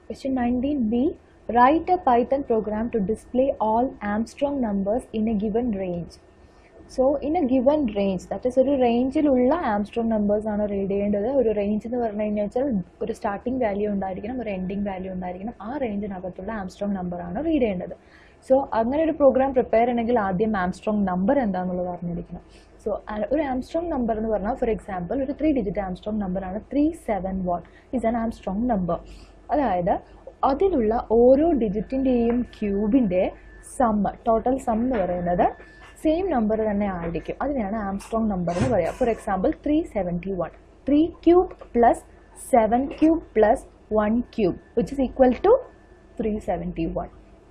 Question 19b. Write a Python program to display all Armstrong numbers in a given range. So in a given range that is ഒരു റേഞ്ചിലുള്ള Armstrong numbers ആണ് read ചെയ്യേണ്ടത് ഒരു range എന്ന് പറഞ്ഞു കഴിഞ്ഞാൽ വെച്ചാൽ ഒരു സ്റ്റാർട്ടിംഗ് വാല്യൂ ഉണ്ടായിരിക്കണം ഒരു എൻഡിങ് വാല്യൂ ഉണ്ടായിരിക്കണം ആ റേഞ്ചിനകത്തുള്ള ആംസ്ട്രോങ് നമ്പറാണ് റീഡ് ചെയ്യേണ്ടത് സോ അങ്ങനെ ഒരു പ്രോഗ്രാം പ്രിപ്പയർ ചെയ്യണമെങ്കിൽ ആദ്യം ആംസ്ട്രോങ് നമ്പർ എന്താണെന്നുള്ളത് അറിഞ്ഞിരിക്കണം സോ ഒരു ആംസ്ട്രോങ് നമ്പർ എന്ന് പറഞ്ഞാൽ ഫോർ എക്സാമ്പിൾ ഒരു ത്രീ ഡിജിറ്റ് ആംസ്ട്രോങ് നമ്പറാണ് three seven one is an Armstrong number അതായത് അതിലുള്ള ഓരോ ഡിജിറ്റിൻ്റെയും ക്യൂബിൻ്റെ സമ്മ് ടോട്ടൽ സം എന്ന് പറയുന്നത് സെയിം നമ്പർ തന്നെ ആയിരിക്കും അതിനെയാണ് ആംസ്ട്രോങ് നമ്പർ എന്ന് പറയുക for example three seventy one three cube plus seven cube plus one cube which is equal to three seventy one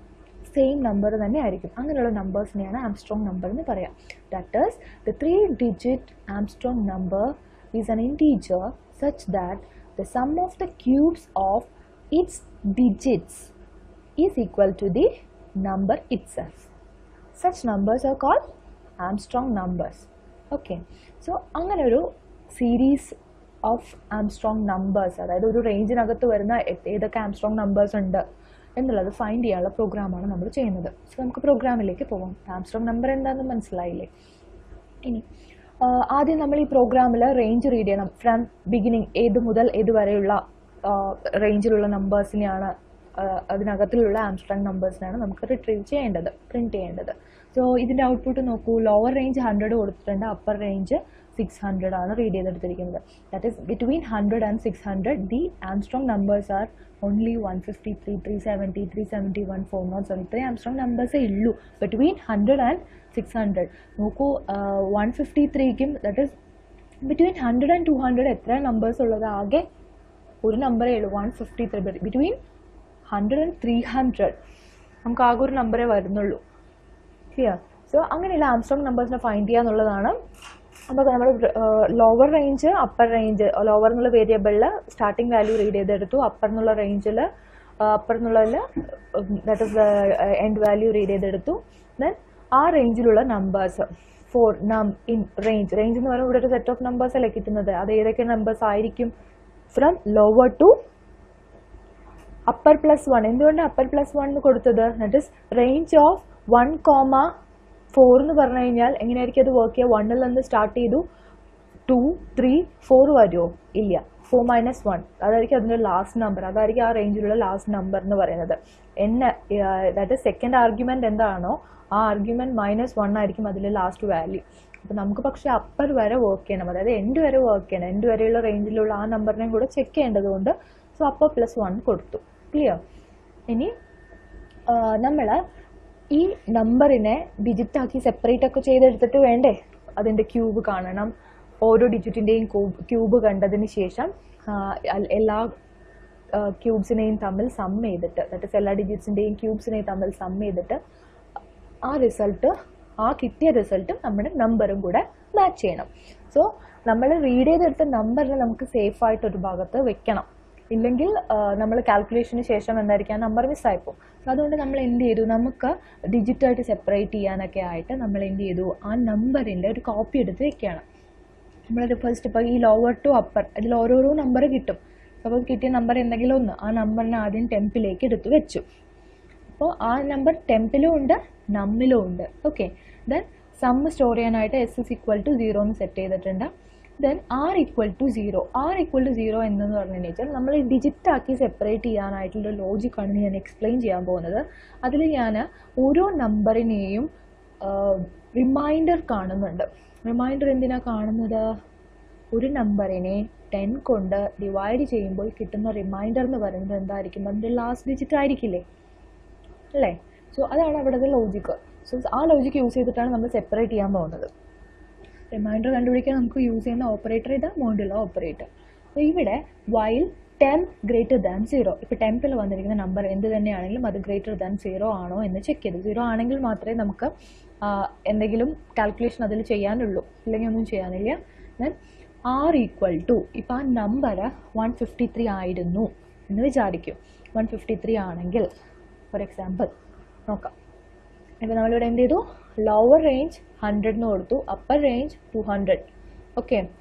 same number തന്നെ ആയിരിക്കും അങ്ങനെയുള്ള നമ്പേഴ്സിനെയാണ് ആംസ്ട്രോങ് നമ്പർ എന്ന് പറയാം that is the three digit Armstrong number is an integer such that the sum of the cubes of its digits is equal to the number itself such numbers are called Armstrong numbers okay so അങ്ങനെ ഒരു series of Armstrong numbers അതായത് ഒരു റേഞ്ചിനകത്ത് വരുന്ന ഏ- ഏതൊക്കെ Armstrong numbers ഉണ്ട് എന്നുള്ളത് find ചെയ്യാനുള്ള പ്രോഗ്രാമാണ് നമ്മൾ ചെയ്യുന്നത് സോ നമുക്ക് പ്രോഗ്രാമിലേക്ക് പോകാം ആംസ്ട്രോങ് നമ്പർ എന്താണെന്ന് മനസ്സിലായില്ലേ ഇനി ആ, ആദ്യം നമ്മൾ ഈ പ്രോഗ്രാമിൽ റേഞ്ച് റീഡ് ചെയ്യണം ഫ്രം ബിഗിനിങ് ഏത് മുതൽ ഏത് വരെയുള്ള റേഞ്ചിലുള്ള നമ്പേഴ്സിനെയാണ് അതിനകത്തിലുള്ള ആംസ്ട്രോങ് നമ്പേഴ്സിനാണ് നമുക്ക് റിട്രീവ് ചെയ്യേണ്ടത് പ്രിൻറ്റ് ചെയ്യേണ്ടത് സോ ഇതിൻ്റെ ഔട്ട്പുട്ട് നോക്കൂ ലോവർ റേഞ്ച് ഹൺഡ്രഡ് കൊടുത്തിട്ടുണ്ട് അപ്പർ റേഞ്ച് സിക്സ് ഹൺഡ്രഡ് ആണ് റീഡ് ചെയ്തെടുത്തിരിക്കുന്നത് that is between hundred and six hundred the Armstrong numbers are only one fifty three three seventy three seventy one four not seven ഇത്രയും Armstrong നമ്പേഴ്സേ ഉള്ളൂ between hundred and six hundred നോക്കൂ one fifty ത്രീക്കും that is between hundred and two hundred എത്ര numbers ഉള്ളത് ആകെ ഒരു നമ്പറേ ഉള്ളൂ one fifty three between hundred and three hundred നമുക്ക് ആകെ ഒരു നമ്പറേ വരുന്നുള്ളൂ ക്ലിയർ സോ അങ്ങനെയുള്ള ആംസ്ട്രോങ് നമ്പേഴ്സിനെ ഫൈൻഡ് ചെയ്യുക എന്നുള്ളതാണ് അപ്പോൾ നമ്മൾ lower range upper range lower എന്നുള്ള വേരിയബിളിൽ സ്റ്റാർട്ടിംഗ് വാല്യൂ റീഡ് ചെയ്തെടുത്തു അപ്പർ എന്നുള്ള റേഞ്ചിൽ അപ്പർ എന്നുള്ളതിൽ that is end value read ചെയ്തെടുത്തു ദെൻ ആ റേഞ്ചിലുള്ള numbers for num in range range എന്ന് പറയുമ്പോൾ ഇവിടെ ഒരു സെറ്റ് ഓഫ് നമ്പേഴ്സ് അല്ലേ കിട്ടുന്നത് അത് ഏതൊക്കെ നമ്പേഴ്സ് ആയിരിക്കും from lower to upper plus one എന്തുകൊണ്ട് അപ്പർ പ്ലസ് വൺ എന്ന് കൊടുത്തത് that is range of one comma four എന്ന് പറഞ്ഞു കഴിഞ്ഞാൽ എങ്ങനെയായിരിക്കും അത് വർക്ക് ചെയ്യുക വണ്ണിൽ നിന്ന് സ്റ്റാർട്ട് ചെയ്തു ടു ത്രീ ഫോർ വരുമോ ഇല്ല ഫോർ മൈനസ് വൺ അതായിരിക്കും അതിൻ്റെ ലാസ്റ്റ് നമ്പർ അതായിരിക്കും ആ റേഞ്ചിലുള്ള ലാസ്റ്റ് നമ്പർ എന്ന് പറയുന്നത് എന്നെ ദാറ്റ് സെക്കൻഡ് ആർഗ്യുമെൻ്റ് എന്താണോ ആ ആർഗ്യുമെൻറ്റ് മൈനസ് വൺ ആയിരിക്കും അതിലെ ലാസ്റ്റ് വാല്യൂ അപ്പോൾ നമുക്ക് പക്ഷേ അപ്പർ വരെ വർക്ക് ചെയ്യണം അതായത് എൻഡ് വരെ വർക്ക് ചെയ്യണം എൻഡ് വരെയുള്ള റേഞ്ചിലുള്ള ആ നമ്പറിനെയും കൂടെ ചെക്ക് ചെയ്യേണ്ടതുകൊണ്ട് സോ അപ്പർ പ്ലസ് വൺ കൊടുത്തു ക്ലിയർ ഇനി നമ്മൾ ഈ നമ്പറിനെ ഡിജിറ്റാക്കി സെപ്പറേറ്റ് ഒക്കെ ചെയ്തെടുത്തിട്ട് വേണ്ടേ അതിൻ്റെ ക്യൂബ് കാണണം ഓരോ ഡിജിറ്റിൻ്റെയും ക്യൂബ് കണ്ടതിന് ശേഷം ആ, അൽ- എല്ലാ ക്യൂബ്സിനെയും തമ്മിൽ സം ചെയ്തിട്ട് ദാറ്റ് ഇസ് എല്ലാ ഡിജിറ്റ്സിൻ്റെയും ക്യൂബ്സിനെയും തമ്മിൽ സം ചെയ്തിട്ട് ആ റിസൾട്ട് ആ കിട്ടിയ റിസൾട്ടും നമ്മുടെ നമ്പറും കൂടെ മാച്ച് ചെയ്യണം സോ നമ്മൾ റീഡ് ചെയ്തെടുത്ത നമ്പറിനെ നമുക്ക് സേഫ് ആയിട്ട് ഒരു ഭാഗത്ത് വെക്കണം ഇല്ലെങ്കിൽ നമ്മൾ കാൽക്കുലേഷന് ശേഷം എന്തായിരിക്കും ആ നമ്പർ മിസ്സായിപ്പോവും സോ അതുകൊണ്ട് നമ്മൾ എന്ത് ചെയ്തു നമുക്ക് ഡിജിറ്റായിട്ട് സെപ്പറേറ്റ് ചെയ്യാനൊക്കെ ആയിട്ട് നമ്മൾ എന്ത് ചെയ്തു ആ നമ്പറിൻ്റെ ഒരു കോപ്പി എടുത്ത് വെക്കുകയാണ് നമ്മളൊരു ഫസ്റ്റ് ഇപ്പോൾ ഈ ലോവർ ടു അപ്പർ അതിൽ ഓരോരോ നമ്പർ കിട്ടും സപ്പോസ് കിട്ടിയ നമ്പർ എന്തെങ്കിലും ഒന്ന് ആ നമ്പറിനെ ആദ്യം ടെമ്പിലേക്ക് എടുത്ത് വെച്ചു അപ്പോൾ ആ നമ്പർ ടെമ്പിലും ഉണ്ട് നമ്മിലും ഉണ്ട് ഓക്കെ ദെൻ സം സ്റ്റോർ ചെയ്യാനായിട്ട് S is equal to zero എന്ന് സെറ്റ് ചെയ്തിട്ടുണ്ട് then R equal to zero R equal to zero എന്നെന്ന് പറഞ്ഞു കഴിഞ്ഞാൽ നമ്മൾ ഈ ഡിജിറ്റ് ആക്കി സെപ്പറേറ്റ് ചെയ്യാനായിട്ടുള്ള ലോജിക്കാണ് ഞാൻ എക്സ്പ്ലെയിൻ ചെയ്യാൻ പോകുന്നത് അതിൽ ഞാൻ ഓരോ നമ്പറിനെയും റിമൈൻഡർ കാണുന്നുണ്ട് റിമൈൻഡർ എന്തിനാ കാണുന്നത് ഒരു നമ്പറിനെ ടെൻ കൊണ്ട് ഡിവൈഡ് ചെയ്യുമ്പോൾ കിട്ടുന്ന റിമൈൻഡർ എന്ന് പറയുന്നത് എന്തായിരിക്കും അതിൻ്റെ ലാസ്റ്റ് ഡിജിറ്റ് ആയിരിക്കില്ലേ അല്ലേ സോ അതാണ് അവിടുത്തെ ലോജിക്ക് സോ ആ ലോജിക്ക് യൂസ് ചെയ്തിട്ടാണ് നമ്മൾ സെപ്പറേറ്റ് ചെയ്യാൻ പോകുന്നത് റിമൈൻഡർ കണ്ടുപിടിക്കാൻ നമുക്ക് യൂസ് ചെയ്യുന്ന ഓപ്പറേറ്റർ ഇതാ മോഡുല ഓപ്പറേറ്റർ അപ്പോൾ ഇവിടെ while temp greater than zero ഇപ്പോൾ ടെൻത്തിൽ വന്നിരിക്കുന്ന നമ്പർ എന്ത് തന്നെയാണെങ്കിലും അത് ഗ്രേറ്റർ ദാൻ സീറോ ആണോ എന്ന് ചെക്ക് ചെയ്തു സീറോ ആണെങ്കിൽ മാത്രമേ നമുക്ക് ആ, എന്തെങ്കിലും കാൽക്കുലേഷൻ അതിൽ ചെയ്യാനുള്ളൂ ഇല്ലെങ്കിൽ ഒന്നും ചെയ്യാനില്ല ദെൻ ആർ ഈക്വൽ ടു ഇപ്പോൾ ആ നമ്പർ വൺ ഫിഫ്റ്റി ത്രീ ആയിരുന്നു എന്ന് വിചാരിക്കും വൺ ഫിഫ്റ്റി ത്രീ ആണെങ്കിൽ ഫോർ എക്സാമ്പിൾ നോക്കാം ഇപ്പോൾ നമ്മളിവിടെ എന്ത് ചെയ്തു ലോവർ റേഞ്ച് ഹൺഡ്രഡ് എന്ന് കൊടുത്തു upper range two hundred okay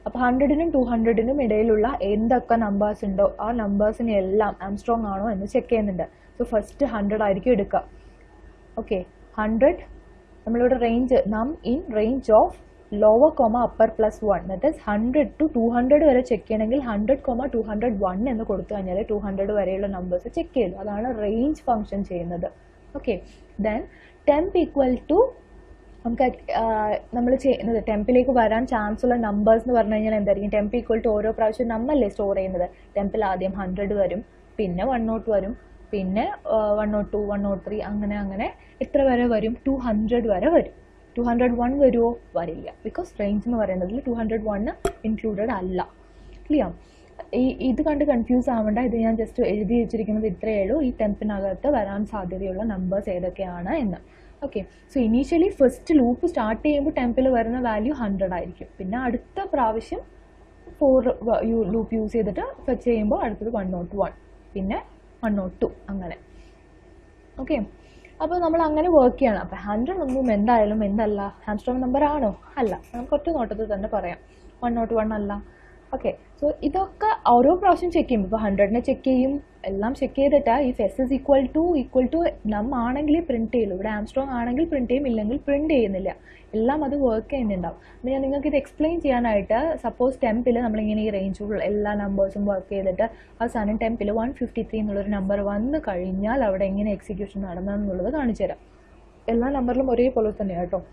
അപ്പോൾ ഹൺഡ്രഡിനും ടു ഹൺഡ്രഡിനും ഇടയിലുള്ള എന്തൊക്കെ നമ്പേഴ്സ് ഉണ്ടോ ആ നമ്പേഴ്സിനെ എല്ലാം ആംസ്ട്രോങ് ആണോ എന്ന് ചെക്ക് ചെയ്യുന്നുണ്ട് സോ ഫസ്റ്റ് ഹൺഡ്രഡ് ആയിരിക്കും എടുക്കുക ഓക്കെ ഹൺഡ്രഡ് നമ്മളിവിടെ range num in range of lower comma upper plus one that is hundred to two hundred വരെ ചെക്ക് ചെയ്യണമെങ്കിൽ hundred comma two hundred one എന്ന് കൊടുത്തു കഴിഞ്ഞാൽ ടു ഹൺഡ്രഡ് വരെയുള്ള നമ്പേഴ്സ് ചെക്ക് ചെയ്തു അതാണ് റേഞ്ച് ഫംഗ്ഷൻ ചെയ്യുന്നത് okay then temp equal to നമുക്ക് നമ്മൾ ചെയ്യുന്നത് ടെമ്പിലേക്ക് വരാൻ ചാൻസ് ഉള്ള നമ്പേഴ്സ് എന്ന് പറഞ്ഞു കഴിഞ്ഞാൽ എന്തായിരിക്കും ടെമ്പ് ഈക്വൽ ടു ഓരോ പ്രാവശ്യം നമ്മളല്ലേ സ്റ്റോർ ചെയ്യുന്നത് ടെമ്പിൽ ആദ്യം ഹൺഡ്രഡ് വരും പിന്നെ വൺ നോട്ട് വരും പിന്നെ one nought two one nought three അങ്ങനെ അങ്ങനെ എത്ര വരെ വരും ടു ഹൺഡ്രഡ് വരെ വരും ടു ഹൺഡ്രഡ് വൺ വരുമോ വരില്ല ബിക്കോസ് റേഞ്ച് എന്ന് പറയുന്നതിൽ ടു ഹൺഡ്രഡ് വൺ ഇൻക്ലൂഡഡ് അല്ല ക്ലിയർ ഈ ഇത് കണ്ട് കൺഫ്യൂസ് ആവേണ്ട ഇത് ഞാൻ ജസ്റ്റ് എഴുതി വെച്ചിരിക്കുന്നത് ഇത്രയേ ഉള്ളൂ ഈ ടെമ്പിനകത്ത് വരാൻ സാധ്യതയുള്ള നമ്പേഴ്സ് ഏതൊക്കെയാണ് എന്ന് okay so initially first loop start ചെയ്യുമ്പോൾ ടെമ്പിൽ വരുന്ന വാല്യൂ ഹൺഡ്രഡ് ആയിരിക്കും പിന്നെ അടുത്ത പ്രാവശ്യം ഫോർ ലൂപ്പ് യൂസ് ചെയ്തിട്ട് ഫെച്ച് ചെയ്യുമ്പോൾ അടുത്തത് വൺ നോട്ട് വൺ പിന്നെ വൺ നോട്ട് ടു അങ്ങനെ ഓക്കെ അപ്പോൾ നമ്മൾ അങ്ങനെ വർക്ക് ചെയ്യണം അപ്പോൾ ഹൺഡ്രഡ് ഒന്നും എന്തായാലും എന്തല്ല ഹാംസ്ട്രോങ് നമ്പർ ആണോ അല്ല നമുക്ക് ഒറ്റ നോട്ടത്തിൽ തന്നെ പറയാം വൺ നോട്ട് വൺ അല്ല ഓക്കെ സോ ഇതൊക്കെ ഓരോ പ്രാവശ്യം ചെക്ക് ചെയ്യും ഇപ്പോൾ ഹൺഡ്രഡിനെ ചെക്ക് ചെയ്യും എല്ലാം ചെക്ക് ചെയ്തിട്ട് if S is equal to equal to num ആണെങ്കിൽ പ്രിൻറ്റ് ചെയ്യുള്ളൂ ഇവിടെ ആംസ്ട്രോങ് ആണെങ്കിൽ പ്രിൻറ്റ് ചെയ്യും ഇല്ലെങ്കിൽ പ്രിൻറ്റ് ചെയ്യുന്നില്ല എല്ലാം അത് വർക്ക് ചെയ്യുന്നുണ്ടാവും അപ്പോൾ ഞാൻ നിങ്ങൾക്ക് ഇത് എക്സ്പ്ലെയിൻ ചെയ്യാനായിട്ട് സപ്പോസ് ടെമ്പിൽ നമ്മളിങ്ങനെ ഈ റേഞ്ചുള്ള എല്ലാ നമ്പേഴ്സും വർക്ക് ചെയ്തിട്ട് അവസാനം ടെമ്പിൽ വൺ ഫിഫ്റ്റി ത്രീ എന്നുള്ളൊരു നമ്പർ വന്നു കഴിഞ്ഞാൽ അവിടെ എങ്ങനെ എക്സിക്യൂഷൻ നടന്നതെന്നുള്ളത് കാണിച്ചു തരാം എല്ലാ നമ്പറിലും ഒരേപോലെ തന്നെയാണ് കേട്ടോ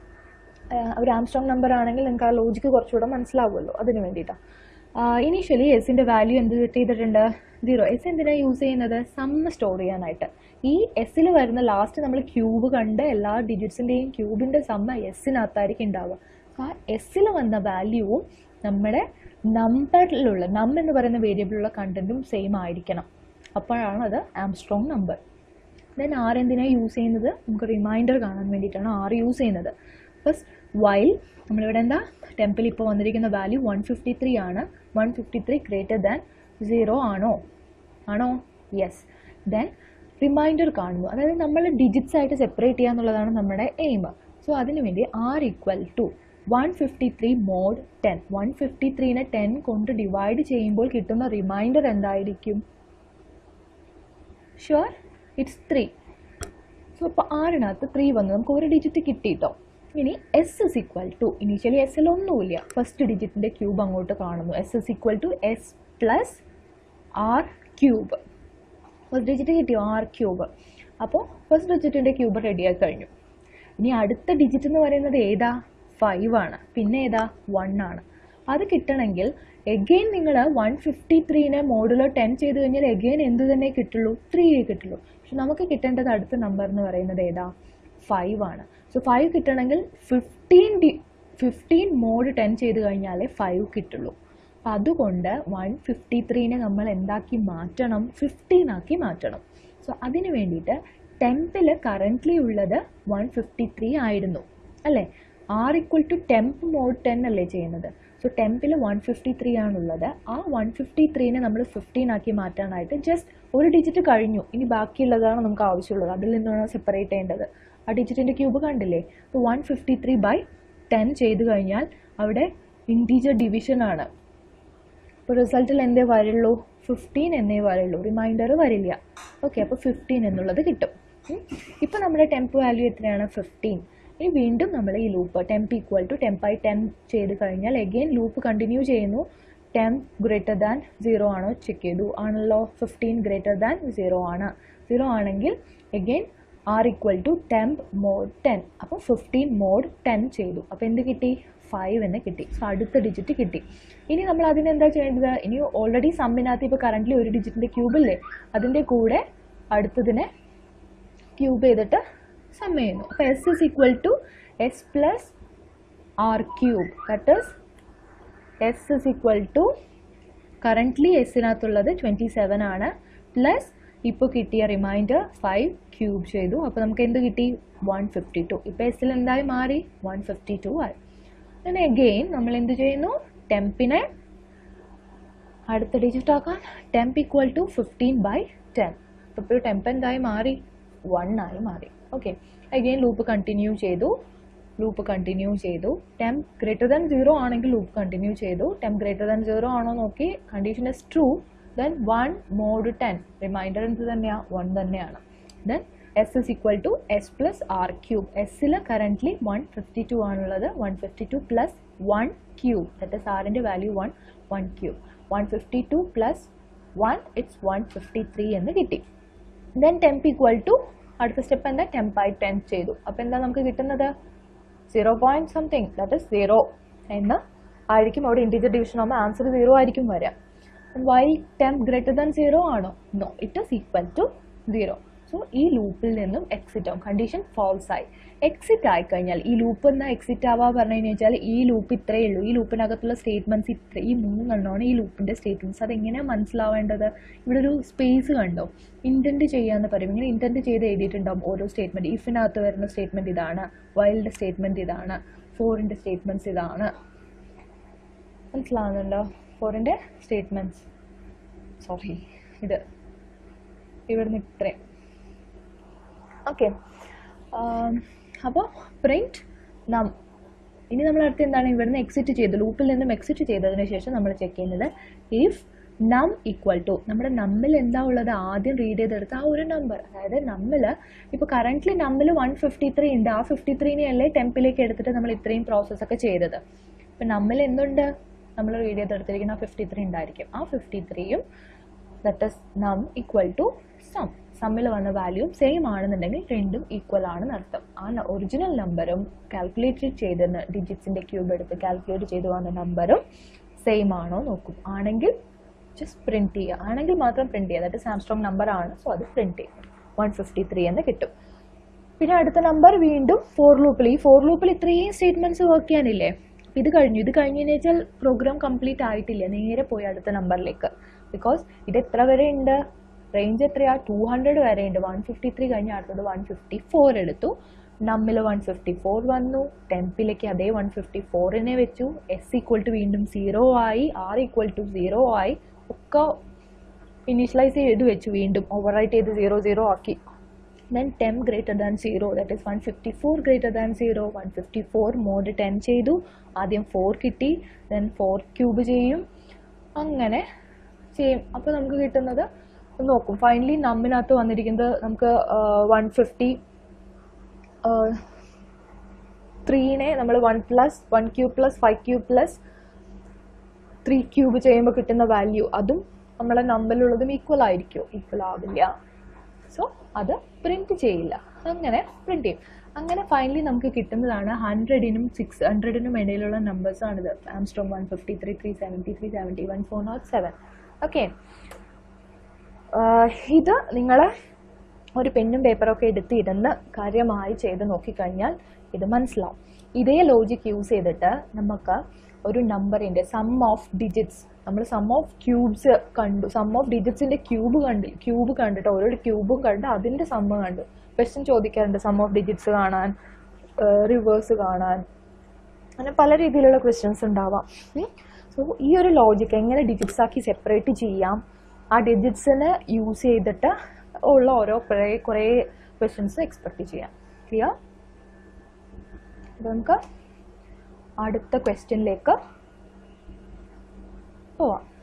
ഒരു ആംസ്ട്രോങ് നമ്പർ ആണെങ്കിൽ നിങ്ങൾക്ക് ആ ലോജിക്ക് കുറച്ചുകൂടെ മനസ്സിലാവുമല്ലോ അതിന് വേണ്ടിയിട്ടാണ് ഇനീഷ്യലി എസിൻ്റെ വാല്യൂ എന്ത് ചെയ്തിട്ടുണ്ട് സീറോ എസ് എന്തിനാണ് യൂസ് ചെയ്യുന്നത് സമ്മ സ്റ്റോർ ചെയ്യാനായിട്ട് ഈ എസ്സിൽ വരുന്ന ലാസ്റ്റ് നമ്മൾ ക്യൂബ് കണ്ട് എല്ലാ ഡിജിറ്റ്സിൻ്റെയും ക്യൂബിൻ്റെ സമ്മ എസ്സിനകത്തായിരിക്കും ഉണ്ടാവുക ആ എസ്സിൽ വന്ന വാല്യൂവും നമ്മുടെ നമ്പറിലുള്ള നം എന്ന് പറയുന്ന വേരിയബിളിലുള്ള കണ്ടൻറ്റും സെയിം ആയിരിക്കണം അപ്പോഴാണ് അത് ആംസ്ട്രോങ് നമ്പർ ദെൻ ആർ എന്തിനാണ് യൂസ് ചെയ്യുന്നത് നമുക്ക് റിമൈൻഡർ കാണാൻ വേണ്ടിയിട്ടാണ് ആർ യൂസ് ചെയ്യുന്നത് ഫസ്റ്റ് വൈൽ നമ്മളിവിടെ എന്താ ടെമ്പിൾ ഇപ്പോൾ വന്നിരിക്കുന്ന വാല്യൂ വൺ ഫിഫ്റ്റി ത്രീ ആണ് one fifty three greater than zero ആണോ ആണോ യെസ് ദെൻ റിമൈൻഡർ കാണുന്നു അതായത് നമ്മൾ ഡിജിറ്റ്സ് ആയിട്ട് സെപ്പറേറ്റ് ചെയ്യുക എന്നുള്ളതാണ് നമ്മുടെ എയിം സോ അതിനുവേണ്ടി R equal to one fifty three mod ten one fifty ത്രീനെ ടെൻ കൊണ്ട് ഡിവൈഡ് ചെയ്യുമ്പോൾ കിട്ടുന്ന റിമൈൻഡർ എന്തായിരിക്കും ഷുവർ ഇറ്റ്സ് ത്രീ സോ ഇപ്പോൾ ആറിനകത്ത് ത്രീ വന്നു നമുക്ക് ഒരു ഡിജിറ്റ് കിട്ടിയിട്ടോ ഇനി S is equal to initially S എൽ ഒന്നുമില്ല ഫസ്റ്റ് ഡിജിറ്റിൻ്റെ ക്യൂബ് അങ്ങോട്ട് കാണുന്നു S is equal to S plus R cube first digit കിട്ടിയോ ആർ ക്യൂബ് അപ്പോൾ ഫസ്റ്റ് ഡിജിറ്റിൻ്റെ ക്യൂബ് റെഡിയായി കഴിഞ്ഞു ഇനി അടുത്ത ഡിജിറ്റ് എന്ന് പറയുന്നത് ഏതാ ഫൈവ് ആണ് പിന്നെ ഏതാ വൺ ആണ് അത് കിട്ടണമെങ്കിൽ എഗെയിൻ നിങ്ങൾ വൺ ഫിഫ്റ്റി ത്രീനെ മോഡുലോ ടെൻ ചെയ്ത് കഴിഞ്ഞാൽ എഗെയിൻ എന്ത് തന്നെ കിട്ടുള്ളൂ ത്രീയേ കിട്ടുള്ളൂ പക്ഷെ നമുക്ക് കിട്ടേണ്ടത് അടുത്ത നമ്പർ എന്ന് പറയുന്നത് ഏതാ ഫൈവ് ആണ് സോ ഫൈവ് കിട്ടണമെങ്കിൽ ഫിഫ്റ്റീൻ ഡി ഫിഫ്റ്റീൻ മോഡ് ടെൻ ചെയ്ത് കഴിഞ്ഞാലേ ഫൈവ് കിട്ടുള്ളൂ അപ്പം അതുകൊണ്ട് വൺ ഫിഫ്റ്റി ത്രീനെ നമ്മൾ എന്താക്കി മാറ്റണം ഫിഫ്റ്റീൻ ആക്കി മാറ്റണം സോ അതിന് വേണ്ടിയിട്ട് ടെമ്പിൽ കറൻ്റ്ലി ഉള്ളത് വൺ ഫിഫ്റ്റി ത്രീ ആയിരുന്നു അല്ലേ R equal to temp mod ten അല്ലേ ചെയ്യുന്നത് സോ ടെമ്പിൽ വൺ ഫിഫ്റ്റി ത്രീ ആണുള്ളത് ആ വൺ ഫിഫ്റ്റി ത്രീനെ നമ്മൾ ഫിഫ്റ്റീൻ ആക്കി മാറ്റാനായിട്ട് ജസ്റ്റ് ഒരു ഡിജിറ്റ് കഴിഞ്ഞു ഇനി ബാക്കിയുള്ളതാണ് നമുക്ക് ആവശ്യമുള്ളത് അതിൽ നിന്നാണ് സെപ്പറേറ്റ് ചെയ്യേണ്ടത് ആ ഡിജിറ്റിൻ്റെ ക്യൂബ് കണ്ടില്ലേ അപ്പോൾ one fifty three by ten ചെയ്ത് കഴിഞ്ഞാൽ അവിടെ ഇൻറ്റീജർ ഡിവിഷൻ ആണ് അപ്പോൾ റിസൾട്ടിൽ എന്തേ വരുള്ളൂ ഫിഫ്റ്റീൻ എന്നേ വരുള്ളൂ റിമൈൻഡർ വരില്ല ഓക്കെ അപ്പോൾ ഫിഫ്റ്റീൻ എന്നുള്ളത് കിട്ടും ഇപ്പോൾ നമ്മുടെ ടെമ്പ് വാല്യൂ എത്രയാണ് ഫിഫ്റ്റീൻ ഇനി വീണ്ടും നമ്മൾ ഈ loop temp equal to temp by ten ചെയ്ത് കഴിഞ്ഞാൽ എഗെയിൻ ലൂപ്പ് കണ്ടിന്യൂ ചെയ്യുന്നു ടെൻ ഗ്രേറ്റർ ദാൻ സീറോ ആണോ ചെക്ക് ചെയ്തു ആണല്ലോ ഫിഫ്റ്റീൻ ഗ്രേറ്റർ ദാൻ സീറോ ആണ് സീറോ ആണെങ്കിൽ again R equal to temp mod ten അപ്പോൾ ഫിഫ്റ്റീൻ മോഡ് ടെൻ ചെയ്തു അപ്പോൾ എന്ത് കിട്ടി ഫൈവ് എന്ന് കിട്ടി സോ അടുത്ത ഡിജിറ്റ് കിട്ടി ഇനി നമ്മൾ അതിനെന്താ ചെയ്യേണ്ടത് ഇനി ഓൾറെഡി സമ്മിനകത്ത് ഇപ്പോൾ കറൻ്റ്ലി ഒരു ഡിജിറ്റിൻ്റെ ക്യൂബില്ലേ അതിൻ്റെ കൂടെ അടുത്തതിനെ ക്യൂബ് ചെയ്തിട്ട് സം ചെയ്യുന്നു അപ്പോൾ S is equal to S plus R cube that is S is equal to currently എസ്സിനകത്തുള്ളത് ട്വൻറ്റി സെവൻ ആണ് പ്ലസ് ഇപ്പോൾ കിട്ടിയ റിമൈൻഡർ ഫൈവ് ക്യൂബ് ചെയ്തു അപ്പോൾ നമുക്ക് എന്ത് കിട്ടി വൺ ഫിഫ്റ്റി ടു ഇപ്പോൾ എസ്സിൽ എന്തായി മാറി വൺ ഫിഫ്റ്റി ടു ആയി പിന്നെ അഗെയിൻ നമ്മൾ എന്ത് ചെയ്യുന്നു ടെമ്പിനെ അടുത്ത ഡിജിറ്റ് ആക്കാൻ temp equal to fifteen by ten അപ്പോൾ ടെമ്പ് എന്തായി മാറി വൺ ആയി മാറി ഓക്കെ അഗെയിൻ ലൂപ്പ് കണ്ടിന്യൂ ചെയ്തു ലൂപ്പ് കണ്ടിന്യൂ ചെയ്തു ടെം ഗ്രേറ്റർ ദാൻ സീറോ ആണെങ്കിൽ ലൂപ്പ് കണ്ടിന്യൂ ചെയ്തു ടെം ഗ്രേറ്റർ ദാൻ സീറോ ആണോ നോക്കി condition is true then one mod ten remainder എന്ത് തന്നെയാണ് വൺ തന്നെയാണ് then S is equal to S plus R cube എസ്സിൽ കറൻ്റ്ലി വൺ ഫിഫ്റ്റി ടു ആണുള്ളത് one fifty two plus one cube that is ആറിൻ്റെ value one one cube one fifty two plus one it's one fifty three എന്ന് കിട്ടി then temp equal to അടുത്ത step എന്താ ടെംപായി ten ചെയ്തു അപ്പോൾ എന്താ നമുക്ക് കിട്ടുന്നത് zero point something that is zero എന്ന് ആയിരിക്കും അവിടെ ഇൻറ്റീജർ ഡിവിഷൻ ആകുമ്പോൾ ആൻസർ സീറോ ആയിരിക്കും വരിക while temp greater than zero ആണോ no it is equal to zero so ഈ ലൂപ്പിൽ നിന്നും എക്സിറ്റ് ആവും കണ്ടീഷൻ ഫോൾസ് ആയി എക്സിറ്റ് ആയി കഴിഞ്ഞാൽ ഈ ലൂപ്പ് എന്നാ എക്സിറ്റ് ആവാ പറഞ്ഞു കഴിഞ്ഞാൽ ഈ ലൂപ്പ് ഇത്രയേ ഉള്ളൂ ഈ ലൂപ്പിനകത്തുള്ള സ്റ്റേറ്റ്മെന്റ്സ് ഇത്ര ഈ മൂന്നെണ്ണമാണ് ഈ ലൂപ്പിന്റെ സ്റ്റേറ്റ്മെന്റ്സ് അതെങ്ങനെയാണ് മനസ്സിലാവേണ്ടത് ഇവിടെ ഒരു സ്പേസ് കണ്ടോ ഇന്റന്റ് ചെയ്യാന്ന് പറയും ഇങ്ങനെ ഇന്റന്റ് ചെയ്ത് എഴുതിയിട്ടുണ്ടാവും ഓരോ സ്റ്റേറ്റ്മെന്റ് ഇഫിനകത്ത് വരുന്ന സ്റ്റേറ്റ്മെന്റ് ഇതാണ് വൈൽഡ് സ്റ്റേറ്റ്മെന്റ് ഇതാണ് ഫോറിന്റെ സ്റ്റേറ്റ്മെന്റ്സ് ഇതാണ് മനസ്സിലാവുന്നുണ്ടോ ഫോറിന്റെ സ്റ്റേറ്റ്മെന്റ്സ് സോറി ഇത് ഇവിടുന്ന് ഇത്രയും ഓക്കെ അപ്പോൾ പ്രിൻറ്റ് നം ഇനി നമ്മൾ അടുത്ത് എന്താണ് ഇവിടുന്ന് എക്സിറ്റ് ചെയ്തു ലൂപ്പിൽ നിന്നും എക്സിറ്റ് ചെയ്തതിന് ശേഷം നമ്മൾ ചെക്ക് ചെയ്യുന്നത് ഇഫ് നം ഈക്വൽ ടു നമ്മുടെ നമ്മിൽ എന്താ ഉള്ളത് ആദ്യം റീഡ് ചെയ്തെടുത്ത ആ ഒരു നമ്പർ അതായത് നമ്മിൽ ഇപ്പോൾ കറൻ്റ്ലി നമ്മിൽ വൺ ഫിഫ്റ്റി ത്രീ ഉണ്ട് ആ ഫിഫ്റ്റി ത്രീനെ അല്ലേ ടെമ്പിലേക്ക് എടുത്തിട്ട് നമ്മൾ ഇത്രയും പ്രോസസ്സ് ഒക്കെ ചെയ്തത് ഇപ്പം നമ്മിൽ എന്തുണ്ട് നമ്മൾ റീഡ് ചെയ്തെടുത്തിരിക്കുന്ന ആ ഫിഫ്റ്റി ത്രീ ഉണ്ടായിരിക്കും ആ ഫിഫ്റ്റി ത്രീയും that is num equal to sum സമ്മിൽ വന്ന വാല്യൂം സെയിം ആണെന്നുണ്ടെങ്കിൽ രണ്ടും ഈക്വൽ ആണെന്ന് അർത്ഥം ആ ഒറിജിനൽ നമ്പറും കാൽക്കുലേറ്റ് ചെയ്ത ഡിജിറ്റ്സിന്റെ ക്യൂബ് എടുത്ത് കാൽക്കുലേറ്റ് ചെയ്ത് വന്ന നമ്പറും സെയിം ആണോ നോക്കും ആണെങ്കിൽ ജസ്റ്റ് പ്രിന്റ് ചെയ്യുക ആണെങ്കിൽ മാത്രം പ്രിന്റ് ചെയ്യുക ദാറ്റ് സാംസ്ട്രോങ് നമ്പർ ആണ് സോ അത് പ്രിന്റ് ചെയ്യും വൺ ഫിഫ്റ്റി ത്രീ എന്ന് കിട്ടും പിന്നെ അടുത്ത നമ്പർ വീണ്ടും ഫോർ ലൂപ്പിൽ ഈ ഫോർ ലൂപ്പിൽ ഇത്രയും സ്റ്റേറ്റ്മെന്റ്സ് വർക്ക് ചെയ്യാനില്ലേ ഇത് കഴിഞ്ഞു ഇത് കഴിഞ്ഞതിന് വെച്ചാൽ പ്രോഗ്രാം കംപ്ലീറ്റ് ആയിട്ടില്ല നേരെ പോയി അടുത്ത നമ്പറിലേക്ക് ബിക്കോസ് ഇത് എത്ര വരെ ഉണ്ട് റേഞ്ച് എത്രയാ ടു ഹൺഡ്രഡ് വരെ ഉണ്ട് വൺ ഫിഫ്റ്റി ത്രീ കഴിഞ്ഞ് അടുത്തത് വൺ ഫിഫ്റ്റി ഫോർ എടുത്തു നമ്മിൽ വൺ ഫിഫ്റ്റി ഫോർ വന്നു ടെൻത്തിലേക്ക് അതേ വൺ ഫിഫ്റ്റി ഫോറിനെ വെച്ചു എസ് ഈക്വൽ ടു വീണ്ടും സീറോ ആയി ആർ ഈക്വൽ ടു സീറോ ആയി ഒക്കെ ഇനീഷ്യലൈസ് ചെയ്ത് വെച്ചു വീണ്ടും ഓവർ റൈറ്റ് ചെയ്ത് സീറോ സീറോ ആക്കി then ten greater than zero that is one fifty four greater than zero one fifty four mod ten ചെയ്തു ആദ്യം ഫോർ കിട്ടി ദെൻ ഫോർ ക്യൂബ് ചെയ്യും അങ്ങനെ ചെയ്യും അപ്പോൾ നമുക്ക് കിട്ടുന്നത് നോക്കും ഫൈനലി നമ്മിനകത്ത് വന്നിരിക്കുന്നത് നമുക്ക് വൺ ഫിഫ്റ്റി ത്രീനെ നമ്മൾ one plus one cube plus five cube plus three cube ചെയ്യുമ്പോൾ കിട്ടുന്ന വാല്യൂ അതും നമ്മളെ നമ്പറിലുള്ളതും ഈക്വൽ ആയിരിക്കും ഈക്വൽ ആവില്ല സോ അത് പ്രിന്റ് ചെയ്യില്ല അങ്ങനെ പ്രിന്റ് ചെയ്യും അങ്ങനെ ഫൈനലി നമുക്ക് കിട്ടുന്നതാണ് ഹൺഡ്രഡിനും സിക്സ് ഹൺഡ്രഡിനും ഇടയിലുള്ള നമ്പേഴ്സ് ആണിത് Armstrong one fifty three three seventy three seventy one four not seven okay ഇത് നിങ്ങൾ ഒരു പെന്നും പേപ്പറൊക്കെ എടുത്ത് ഇരുന്ന് കാര്യമായി ചെയ്ത് നോക്കിക്കഴിഞ്ഞാൽ ഇത് മനസ്സിലാവും ഇതേ ലോജിക് യൂസ് ചെയ്തിട്ട് നമുക്ക് ഒരു നമ്പറിൻ്റെ സം ഓഫ് ഡിജിറ്റ്സ് നമ്മൾ സം ഓഫ് ക്യൂബ്സ് കണ്ടു സം ഓഫ് ഡിജിറ്റ്സിൻ്റെ ക്യൂബ് കണ്ടു ക്യൂബ് കണ്ടിട്ട് ഓരോ ക്യൂബും കണ്ട് അതിൻ്റെ സമ്മ കണ്ടു ക്വസ്റ്റ്യൻ ചോദിക്കാറുണ്ട് സം ഓഫ് ഡിജിറ്റ്സ് കാണാൻ റിവേഴ്സ് കാണാൻ അങ്ങനെ പല രീതിയിലുള്ള ക്വസ്റ്റ്യൻസ് ഉണ്ടാവാം സോ ഈ ഒരു ലോജിക്ക് എങ്ങനെ ഡിജിറ്റ്സ് ആക്കി സെപ്പറേറ്റ് ചെയ്യാം ആ ഡിജിറ്റ്സിനെ യൂസ് ചെയ്തിട്ട് ഉള്ള ഓരോ കുറേ കുറേ ക്വസ്റ്റ്യൻസ് എക്സ്പെക്ട് ചെയ്യാം ക്ലിയർ നമുക്ക് അടുത്ത ക്വസ്റ്റ്യനിലേക്ക് പോവാം